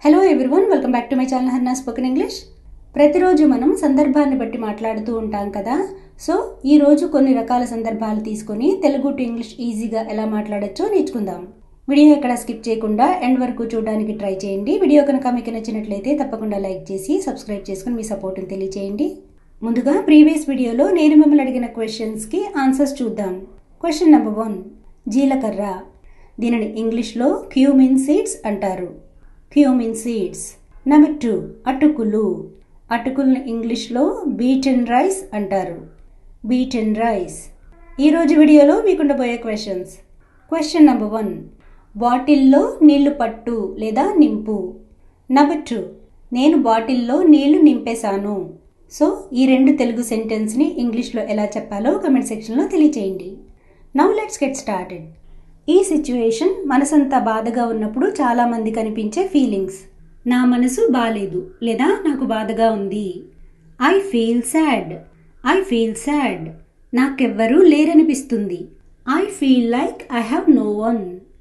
Hello everyone welcome back to my channel Hanna spoken English ప్రతిరోజు మనం సందర్భాన్ని బట్టి మాట్లాడుతూ ఉంటాం కదా సో ఈ రోజు కొన్ని రకాల సందర్భాలు తీసుకొని తెలుగు టు ఇంగ్లీష్ ఈజీగా ఎలా మాట్లాడొచ్చో నేర్చుకుందాం వీడియో ఎక్కడ స్కిప్ చేయకుండా ఎండ్ వరకు చూడడానికి ట్రై చేయండి వీడియో కనుక మీకు నచ్చినట్లయితే తప్పకుండా లైక్ చేసి సబ్స్క్రైబ్ చేసుకుని మీ సపోర్ట్ని తెలియచేయండి ముందుగా ప్రీవియస్ వీడియోలో నేను మిమ్మల్ని అడిగిన క్వశ్చన్స్కి ఆన్సర్స్ చూద్దాం క్వశ్చన్ నెంబర్ వన్ జీలకర్ర దీనిని ఇంగ్లీష్లో క్యూమిన్ సీడ్స్ అంటారు క్యూమిన్ సీడ్స్ నెంబర్ టూ అటుకులు అటుకులను ఇంగ్లీష్లో బీటెన్ రైస్ అంటారు బీటెన్ రైస్ ఈరోజు వీడియోలో మీకు ఉండబోయే క్వశ్చన్స్ క్వశ్చన్ నెంబర్ వన్ బాటిల్లో నీళ్లు పట్టు లేదా నింపు నెంబర్ టూ నేను బాటిల్లో నీళ్లు నింపేశాను సో ఈ రెండు తెలుగు సెంటెన్స్ని ఇంగ్లీష్లో ఎలా చెప్పాలో కమెంట్ సెక్షన్లో తెలియచేయండి నవ్ లెట్స్ గెట్ స్టార్టెడ్ ఈ సిచ్యువేషన్ మనసంతా బాధగా ఉన్నప్పుడు చాలామంది కనిపించే ఫీలింగ్స్ నా మనసు బాలేదు లేదా నాకు బాధగా ఉంది I feel sad I feel sad నాకెవ్వరూ లేరనిపిస్తుంది I feel like I have no one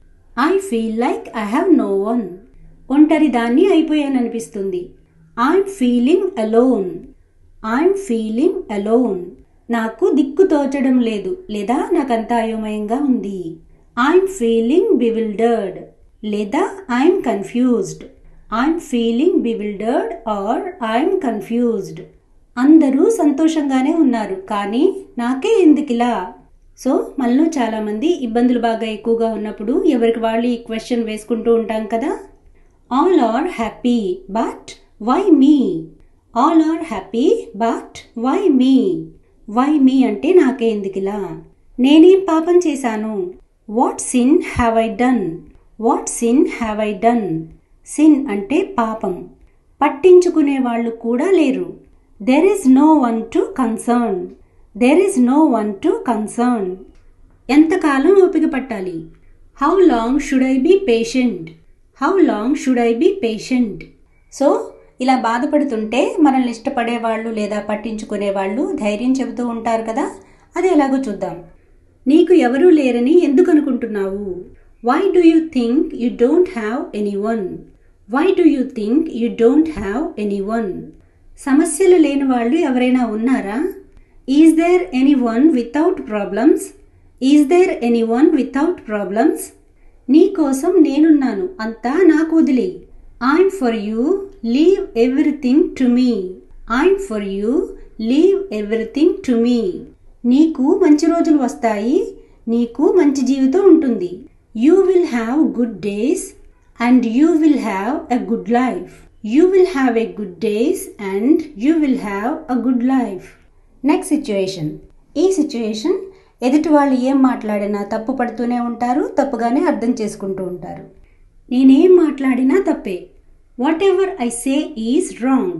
I feel like I have no one ఒంటరి దాన్ని అయిపోయాననిపిస్తుంది I'm feeling alone I'm feeling alone నాకు దిక్కు తోచడం లేదు లేదా నాకంతా అయోమయంగా ఉంది ఐఎమ్ ఫీలింగ్ బివిల్డర్డ్ లేదా I'm confused I'm feeling bewildered or I'm confused అందరూ సంతోషంగానే ఉన్నారు కానీ నాకే ఎందుకిలా సో మనలో చాలామంది ఇబ్బందులు బాగా ఎక్కువగా ఉన్నప్పుడు ఎవరికి వాళ్ళు ఈ క్వశ్చన్ వేసుకుంటూ ఉంటాం కదా all are happy but why me all are happy but why me why me అంటే నాకే ఎందుకిలా నేనేం పాపం చేశాను what sin have I done what sin have I done sin అంటే పాపం పట్టించుకునే వాళ్ళు కూడా లేరు there is no one to concern there is no one to concern ఎంతకాలం ఓపిక పట్టాలి how long should I be patient how long should I be patient so ఇలా బాధపడుతుంటే మనల్ని ఇష్టపడే వాళ్ళు లేదా పట్టించుకునే వాళ్ళు ధైర్యం చెబుతూ ఉంటారు కదా అది ఎలాగో చూద్దాం నీకు ఎవరూ లేరని ఎందుకు అనుకుంటున్నావు why do you think you don't have anyone why do you think you don't have anyone సమస్యలు లేని వాళ్ళు ఎవరైనా ఉన్నారా is there anyone without problems is there anyone without problems నీ కోసం నేనున్నాను అంతా నాకు వదిలే I'm for you leave everything to me I'm for you leave everything to me నీకు మంచి రోజులు వస్తాయి నీకు మంచి జీవితం ఉంటుంది you will have good days and you will have a good life you will have a good days and you will have a good life next situation ఈ situation ఎదుటి వాళ్ళు ఏం మాట్లాడినా తప్పు పడుతూనే ఉంటారు తప్పుగానే అర్థం చేసుకుంటూ ఉంటారు నేనేం మాట్లాడినా తప్పే whatever I say is wrong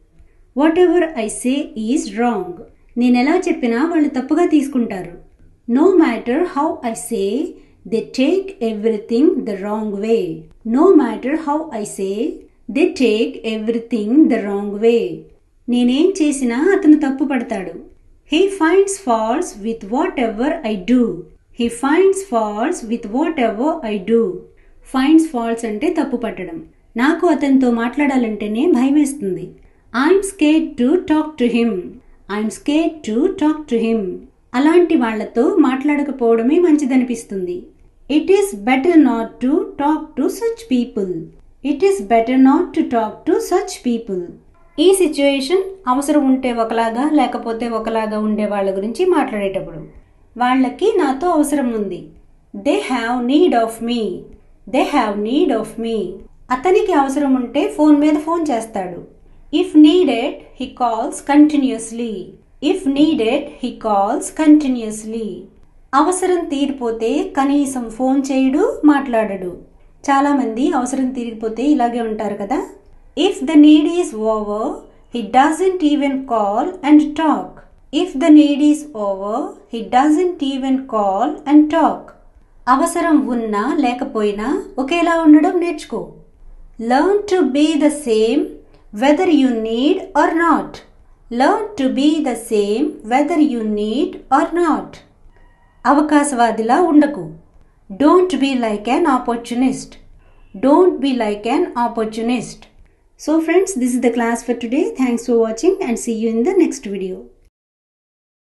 whatever I say is wrong నేను ఎలా చెప్పినా వాళ్ళు తప్పుగా తీసుకుంటారు no matter how I say they take everything the wrong way no matter how I say they take everything the wrong way నేనేం చేసినా అతను తప్పు పడతాడు he finds faults with whatever I do he finds faults with whatever I do finds faults అంటే తప్పు పట్టడం నాకు అతనితో మాట్లాడాలంటేనే భయం వేస్తుంది I'm scared to talk to him I'm scared to talk to him అలాంటి వాళ్లతో మాట్లాడకపోవడమే మంచిదనిపిస్తుంది it is better not to talk to such people it is better not to talk to such people ఈ సిచ్యుయేషన్ అవసరం ఉంటే ఒకలాగా లేకపోతే ఒకలాగా ఉండే వాళ్ళ గురించి మాట్లాడేటప్పుడు వాళ్ళకి నాతో అవసరం ఉంది they have need of me they have need of me అతనికి అవసరం ఉంటే ఫోన్ మీద ఫోన్ చేస్తాడు if needed he calls continuously if needed he calls continuously అవసరం తీరిపోతే కనీసం ఫోన్ చేయడు మాట్లాడడు చాలామంది అవసరం తీరిపోతే ఇలాగే ఉంటారు కదా if the need is over he doesn't even call and talk if the need is over he doesn't even call and talk అవసరం ఉన్నా లేకపోయినా ఒకేలా ఉండడం నేర్చుకో learn to be the same whether you need or not learn to be the same whether you need or not అవకాశవాదిలా ఉండకు don't be like an opportunist Don't be like an opportunist. So friends, this is the class for today. Thanks for watching and see you in the next video.